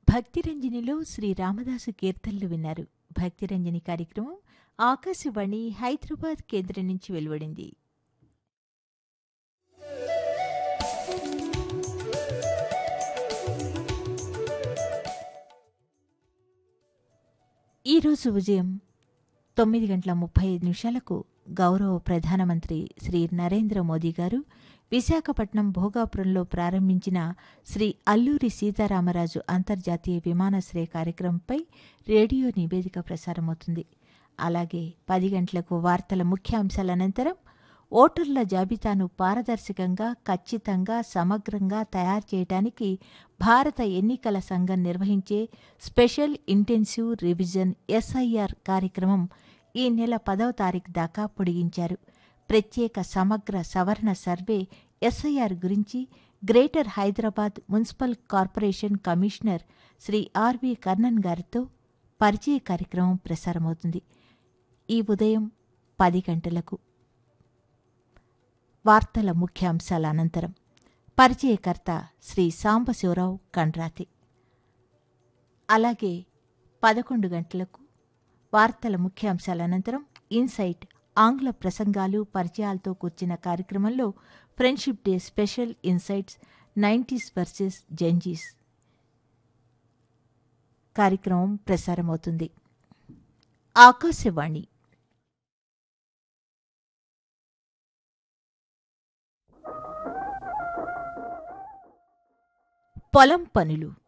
భక్తిరంజనిలో శ్రీ రామదాసు కీర్తనలు విన్నారు భక్తిరంజని కార్యక్రమం ఆకాశవాణి హైదరాబాద్ కేంద్రం నుంచి వెలువడింది ఈరోజు ఉదయం తొమ్మిది గంటల ముప్పై ఐదు నిమిషాలకు గౌరవ ప్రధానమంత్రి శ్రీ నరేంద్ర మోదీ గారు విశాఖపట్నం భోగాపురంలో ప్రారంభించిన శ్రీ అల్లూరి సీతారామరాజు అంతర్జాతీయ విమానాశ్రయ కార్యక్రమంపై రేడియో నివేదిక ప్రసారమవుతుంది అలాగే పది గంటలకు వార్తల ముఖ్యాంశాల అనంతరం ఓటర్ల జాబితాను పారదర్శకంగా ఖచ్చితంగా సమగ్రంగా తయారు చేయడానికి భారత ఎన్నికల సంఘం నిర్వహించే స్పెషల్ ఇంటెన్సివ్ రివిజన్ ఎస్ఐఆర్ కార్యక్రమం ఈ నెల పదవ తారీఖు దాకా పొడిగించారు ప్రత్యేక సమగ్ర సవరణ సర్వే ఎస్ఐఆర్ గురించి greater Hyderabad municipal corporation commissioner Shri RV Karnan గారితో పరిచయ కార్యక్రమం ప్రసారమవుతుంది ఈ ఉదయం పది గంటలకు వార్తల ముఖ్యాంశాల అనంతరం పరిచయకర్త శ్రీ సాంబశివరావు కండ్రాతి అలాగే పదకొండు గంటలకు వార్తల ముఖ్యాంశాల అనంతరం ఇన్సైట్ ఆంగ్ల ప్రసంగాలు పరిచయాలతో కూర్చిన కార్యక్రమంలో friendship day special insights nineties versus Gen Zs కార్యక్రమం ప్రసారమవుతుంది ఆకాశవాణి పొలం పనులు